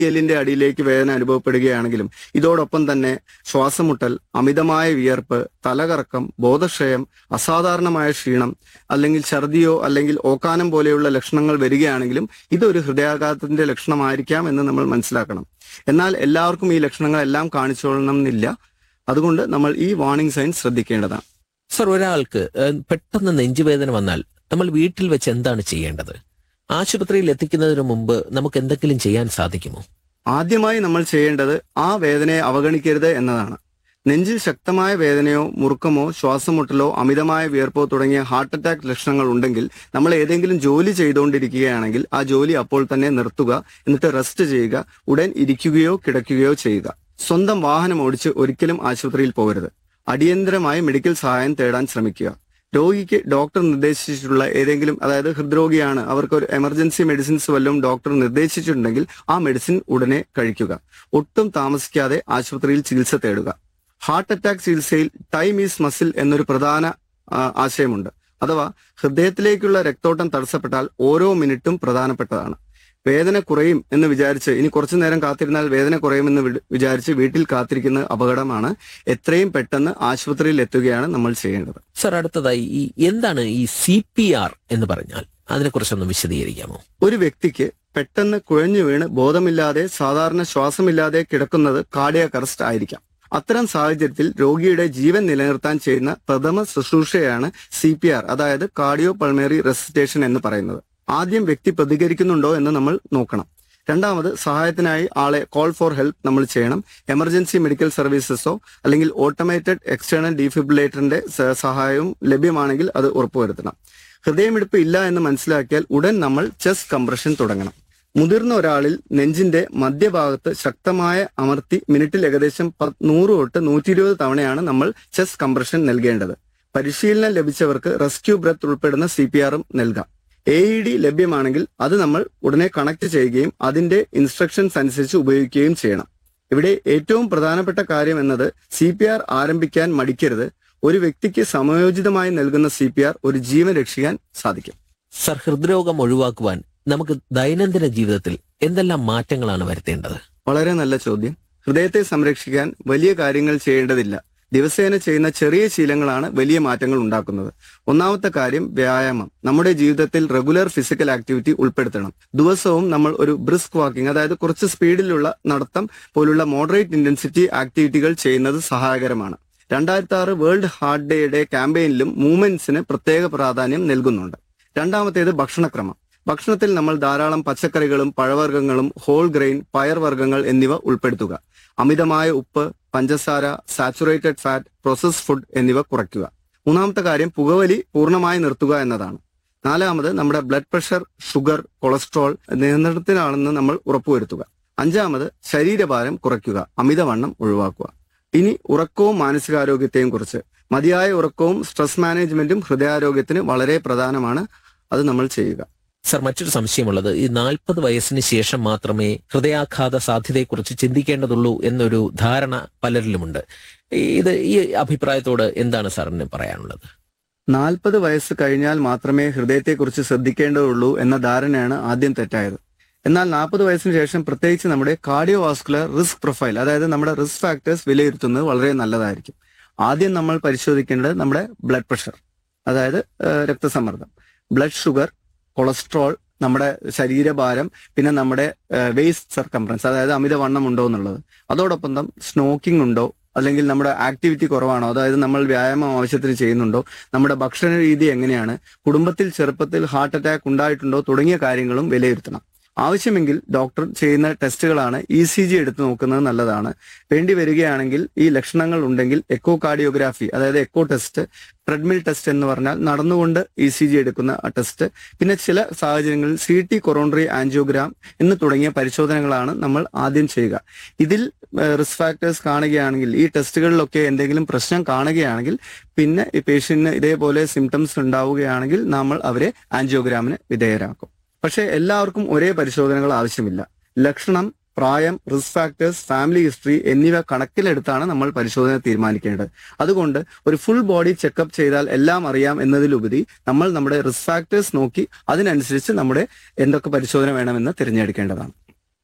എല്ലിന്റെ അടിയിലേക്ക് വേദന അനുഭവപ്പെടുകയാണെങ്കിലും ഇതോടൊപ്പം തന്നെ ശ്വാസമുട്ടൽ അമിതമായ വിയർപ്പ് തലകറക്കം ബോധക്ഷയം അസാധാരണമായ ക്ഷീണം അല്ലെങ്കിൽ ഛർദിയോ അല്ലെങ്കിൽ ഓക്കാനം പോലെയുള്ള ലക്ഷണങ്ങൾ വരികയാണെങ്കിലും ഇതൊരു ഹൃദയാഘാതത്തിന്റെ ലക്ഷണമായിരിക്കാം എന്ന് നമ്മൾ മനസ്സിലാക്കണം എന്നാൽ എല്ലാവർക്കും ഈ ലക്ഷണങ്ങളെല്ലാം കാണിച്ചോളണം എന്നില്ല അതുകൊണ്ട് നമ്മൾ ഈ വാർണിംഗ് സൈൻ ശ്രദ്ധിക്കേണ്ടതാണ് സർ ഒരാൾക്ക് ഏഹ്, പെട്ടെന്ന് നെഞ്ചുവേദന വന്നാൽ നമ്മൾ വീട്ടിൽ വെച്ച് എന്താണ് ചെയ്യേണ്ടത് ആശുപത്രിയിൽ എത്തിക്കുന്നതിന് മുമ്പ് നമുക്ക് എന്തെങ്കിലും ചെയ്യാൻ സാധിക്കുമോ ആദ്യമായി നമ്മൾ ചെയ്യേണ്ടത് ആ വേദനയെ അവഗണിക്കരുത് എന്നതാണ് നെഞ്ചിൽ ശക്തമായ വേദനയോ മുറുക്കമോ ശ്വാസമുട്ടലോ അമിതമായ വിയർപ്പോ തുടങ്ങിയ ഹാർട്ട് അറ്റാക്ക് ലക്ഷണങ്ങൾ ഉണ്ടെങ്കിൽ നമ്മൾ ഏതെങ്കിലും ജോലി ചെയ്തുകൊണ്ടിരിക്കുകയാണെങ്കിൽ ആ ജോലി അപ്പോൾ തന്നെ നിർത്തുക എന്നിട്ട് റെസ്റ്റ് ചെയ്യുക ഉടൻ ഇരിക്കുകയോ കിടക്കുകയോ ചെയ്യുക സ്വന്തം വാഹനം ഓടിച്ച് ഒരിക്കലും ആശുപത്രിയിൽ പോകരുത് അടിയന്തരമായി മെഡിക്കൽ സഹായം തേടാൻ ശ്രമിക്കുക രോഗിക്ക് ഡോക്ടർ നിർദ്ദേശിച്ചിട്ടുള്ള ഏതെങ്കിലും അതായത് ഹൃദ്രോഗിയാണ് അവർക്ക് ഒരു എമർജൻസി മെഡിസിൻസ് വല്ലതും ഡോക്ടർ നിർദ്ദേശിച്ചിട്ടുണ്ടെങ്കിൽ ആ മെഡിസിൻ ഉടനെ കഴിക്കുക ഒട്ടും താമസിക്കാതെ ആശുപത്രിയിൽ ചികിത്സ തേടുക ഹാർട്ട് അറ്റാക്ക് ചികിത്സയിൽ ടൈം ഈസ് മസിൽ എന്നൊരു പ്രധാന ആ, ആശയമുണ്ട് അഥവാ ഹൃദയത്തിലേക്കുള്ള രക്തോട്ടം തടസ്സപ്പെട്ടാൽ ഓരോ മിനിറ്റും പ്രധാനപ്പെട്ടതാണ് വേദന കുറയും എന്ന് വിചാരിച്ച് ഇനി കുറച്ചു നേരം കാത്തിരുന്നാൽ വേദന കുറയുമെന്ന് വിട്- വിചാരിച്ച് വീട്ടിൽ കാത്തിരിക്കുന്ന അപകടമാണ് എത്രയും പെട്ടെന്ന് ആശുപത്രിയിൽ എത്തുകയാണ് നമ്മൾ ചെയ്യേണ്ടത് സർ അടുത്തതായി ഈ എന്താണ് ഈ സി പി ആർ എന്ന് പറഞ്ഞാൽ അതിനെക്കുറിച്ചൊന്ന് വിശദീകരിക്കാമോ ഒരു വ്യക്തിക്ക് പെട്ടെന്ന് കുഴഞ്ഞു വീണ് ബോധമില്ലാതെ സാധാരണ ശ്വാസമില്ലാതെ കിടക്കുന്നത് കാർഡിയാക് അറസ്റ്റ് ആയിരിക്കാം അത്തരം സാഹചര്യത്തിൽ രോഗിയുടെ ജീവൻ നിലനിർത്താൻ ചെയ്യുന്ന പ്രഥമ ശുശ്രൂഷയാണ് സി പി ആർ അതായത് കാർഡിയോ പൾമറി റെസിറ്റേഷൻ എന്ന് പറയുന്നത് ആദ്യം വ്യക്തി പ്രതികരിക്കുന്നുണ്ടോ എന്ന് നമ്മൾ നോക്കണം രണ്ടാമത് സഹായത്തിനായി ആളെ കോൾ ഫോർ ഹെൽപ്പ് നമ്മൾ ചെയ്യണം എമർജൻസി മെഡിക്കൽ സർവീസസോ അല്ലെങ്കിൽ ഓട്ടോമേറ്റഡ് എക്സ്റ്റേണൽ ഡീഫിബ്രിലേറ്ററിന്റെ സ- സഹായവും ലഭ്യമാണെങ്കിൽ അത് ഉറപ്പുവരുത്തണം ഹൃദയമിടിപ്പ് ഇല്ല എന്ന് മനസ്സിലാക്കിയാൽ ഉടൻ നമ്മൾ ചെസ്റ്റ് കംപ്രഷൻ തുടങ്ങണം മുതിർന്ന ഒരാളിൽ നെഞ്ചിന്റെ മധ്യഭാഗത്ത് ശക്തമായ അമർത്തി മിനിറ്റിൽ ഏകദേശം പത്ത് നൂറ് തൊട്ട് നൂറ്റി ഇരുപത് തവണയാണ് നമ്മൾ ചെസ്റ്റ് കംപ്രഷൻ നൽകേണ്ടത് പരിശീലനം ലഭിച്ചവർക്ക് റെസ്ക്യൂ ബ്രത്ത് ഉൾപ്പെടുന്ന സി പി ആറും നൽകാം എ ഇ ഡി ലഭ്യമാണെങ്കിൽ അത് നമ്മൾ ഉടനെ കണക്ട് ചെയ്യുകയും അതിന്റെ ഇൻസ്ട്രക്ഷൻസ് അനുസരിച്ച് ഉപയോഗിക്കുകയും ചെയ്യണം ഇവിടെ ഏറ്റവും പ്രധാനപ്പെട്ട കാര്യം എന്നത് സി പി ആർ ആരംഭിക്കാൻ മടിക്കരുത് ഒരു വ്യക്തിക്ക് സമയോചിതമായി നൽകുന്ന സി പി ആർ ഒരു ജീവൻ രക്ഷിക്കാൻ സാധിക്കും സർ ഹൃദ്രോഗം ഒഴിവാക്കുവാൻ നമുക്ക് ദൈനംദിന ജീവിതത്തിൽ എന്തെല്ലാം മാറ്റങ്ങളാണ് വരുത്തേണ്ടത് വളരെ നല്ല ചോദ്യം ഹൃദയത്തെ സംരക്ഷിക്കാൻ വലിയ കാര്യങ്ങൾ ചെയ്യേണ്ടതില്ല ദിവസേന ചെയ്യുന്ന ചെറിയ ശീലങ്ങളാണ് വലിയ മാറ്റങ്ങൾ ഉണ്ടാക്കുന്നത് ഒന്നാമത്തെ കാര്യം വ്യായാമം നമ്മുടെ ജീവിതത്തിൽ റെഗുലർ ഫിസിക്കൽ ആക്ടിവിറ്റി ഉൾപ്പെടുത്തണം ദിവസവും നമ്മൾ ഒരു ബ്രിസ്ക് വാക്കിംഗ് അതായത് കുറച്ച് സ്പീഡിലുള്ള നടത്തം പോലുള്ള മോഡറേറ്റ് ഇന്റൻസിറ്റി ആക്ടിവിറ്റികൾ ചെയ്യുന്നത് സഹായകരമാണ് രണ്ടായിരത്തി ആറ് വേൾഡ് ഹാർട്ട് ഡേയുടെ ക്യാമ്പയിനിലും മൂവ്മെന്റ്സിന് പ്രത്യേക പ്രാധാന്യം നൽകുന്നുണ്ട് രണ്ടാമത്തേത് ഭക്ഷണക്രമം ഭക്ഷണത്തിൽ നമ്മൾ ധാരാളം പച്ചക്കറികളും പഴവർഗ്ഗങ്ങളും ഹോൾ ഗ്രെയിൻ പയർവർഗ്ഗങ്ങൾ എന്നിവ ഉൾപ്പെടുത്തുക അമിതമായ ഉപ്പ് പഞ്ചസാര സാച്ചുറേറ്റഡ് ഫാറ്റ് പ്രോസസ്ഡ് ഫുഡ് എന്നിവ കുറയ്ക്കുക മൂന്നാമത്തെ കാര്യം പുകവലി പൂർണ്ണമായി നിർത്തുക എന്നതാണ് നാലാമത് നമ്മുടെ ബ്ലഡ് പ്രഷർ ഷുഗർ കൊളസ്ട്രോൾ നിയന്ത്രണത്തിലാണെന്ന് നമ്മൾ ഉറപ്പുവരുത്തുക അഞ്ചാമത് ശരീരഭാരം കുറയ്ക്കുക അമിതവണ്ണം ഒഴിവാക്കുക ഇനി ഉറക്കവും മാനസികാരോഗ്യത്തെയും കുറിച്ച് മതിയായ ഉറക്കവും സ്ട്രെസ് മാനേജ്മെന്റും ഹൃദയാരോഗ്യത്തിന് വളരെ പ്രധാനമാണ് അത് നമ്മൾ ചെയ്യുക സർ മറ്റൊരു സംശയമുള്ളത് ഈ നാൽപ്പത് വയസ്സിന് ശേഷം മാത്രമേ ഹൃദയാഘാത സാധ്യതയെക്കുറിച്ച് ചിന്തിക്കേണ്ടതുള്ളൂ എന്നൊരു ധാരണ പലരിലുമുണ്ട് ഈ- ഇത് ഈ അഭിപ്രായത്തോട് എന്താണ് സാറിന് പറയാനുള്ളത് നാൽപ്പത് വയസ്സ് കഴിഞ്ഞാൽ മാത്രമേ ഹൃദയത്തെക്കുറിച്ച് ശ്രദ്ധിക്കേണ്ടതുള്ളൂ എന്ന ധാരണയാണ് ആദ്യം തെറ്റായത് എന്നാൽ നാൽപ്പത് വയസ്സിന് ശേഷം പ്രത്യേകിച്ച് നമ്മുടെ കാർഡിയോവാസ്കുലർ റിസ്ക് പ്രൊഫൈൽ അതായത് നമ്മുടെ റിസ്ക് ഫാക്ടേഴ്സ് വിലയിരുത്തുന്നത് വളരെ നല്ലതായിരിക്കും ആദ്യം നമ്മൾ പരിശോധിക്കേണ്ടത് നമ്മുടെ ബ്ലഡ് പ്രഷർ അതായത് ഏഹ്, രക്തസമ്മർദ്ദം ബ്ലഡ് ഷുഗർ കൊളസ്ട്രോൾ നമ്മുടെ ശരീരഭാരം പിന്നെ നമ്മുടെ വേസ്റ്റ് സർക്കംഫറൻസ് അതായത് അമിതവണ്ണം ഉണ്ടോ എന്നുള്ളത് അതോടൊപ്പം തന്നെ സ്നോക്കിംഗ് ഉണ്ടോ അല്ലെങ്കിൽ നമ്മുടെ ആക്ടിവിറ്റി കുറവാണോ അതായത് നമ്മൾ വ്യായാമം ആവശ്യത്തിന് ചെയ്യുന്നുണ്ടോ നമ്മുടെ ഭക്ഷണ രീതി എങ്ങനെയാണ് കുടുംബത്തിൽ ചെറുപ്പത്തിൽ ഹാർട്ട് അറ്റാക്ക് ഉണ്ടായിട്ടുണ്ടോ തുടങ്ങിയ കാര്യങ്ങളും വിലയിരുത്തണം ആവശ്യമെങ്കിൽ ഡോക്ടർ ചെയ്യുന്ന ടെസ്റ്റുകളാണ് ഇ സി ജി എടുത്തു നോക്കുന്നത് നല്ലതാണ് വേണ്ടി വരികയാണെങ്കിൽ ഈ ലക്ഷണങ്ങൾ ഉണ്ടെങ്കിൽ എക്കോ കാർഡിയോഗ്രാഫി അതായത് എക്കോ ടെസ്റ്റ് ട്രെഡ്മിൽ ടെസ്റ്റ് എന്ന് പറഞ്ഞാൽ നടന്നുകൊണ്ട് ഇ സി ജി എടുക്കുന്ന ആ ടെസ്റ്റ് പിന്നെ ചില സാഹചര്യങ്ങളിൽ സി ടി കൊറോണറി ആൻജിയോഗ്രാം എന്ന് തുടങ്ങിയ പരിശോധനകളാണ് നമ്മൾ ആദ്യം ചെയ്യുക ഇതിൽ റിസ്ക് ഫാക്ടേഴ്സ് കാണുകയാണെങ്കിൽ ഈ ടെസ്റ്റുകളിലൊക്കെ എന്തെങ്കിലും പ്രശ്നം കാണുകയാണെങ്കിൽ പിന്നെ ഈ പേഷ്യന്റിന് ഇതേപോലെ സിംറ്റംസ് ഉണ്ടാവുകയാണെങ്കിൽ നമ്മൾ അവരെ ആൻജിയോഗ്രാമിന് വിധേയരാക്കും പക്ഷേ എല്ലാവർക്കും ഒരേ പരിശോധനകൾ ആവശ്യമില്ല ലക്ഷണം പ്രായം റിസ്ക് ഫാക്ടേഴ്സ് ഫാമിലി ഹിസ്റ്ററി എന്നിവ കണക്കിലെടുത്താണ് നമ്മൾ പരിശോധന തീരുമാനിക്കേണ്ടത് അതുകൊണ്ട് ഒരു ഫുൾ ബോഡി ചെക്കപ്പ് ചെയ്താൽ എല്ലാം അറിയാം എന്നതിലുപരി നമ്മൾ നമ്മുടെ റിസ്ക് ഫാക്ടേഴ്സ് നോക്കി അതിനനുസരിച്ച് നമ്മുടെ എന്തൊക്കെ പരിശോധന വേണമെന്ന് തിരഞ്ഞെടുക്കേണ്ടതാണ്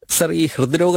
സർ ഈ ഹൃദ്രോഗ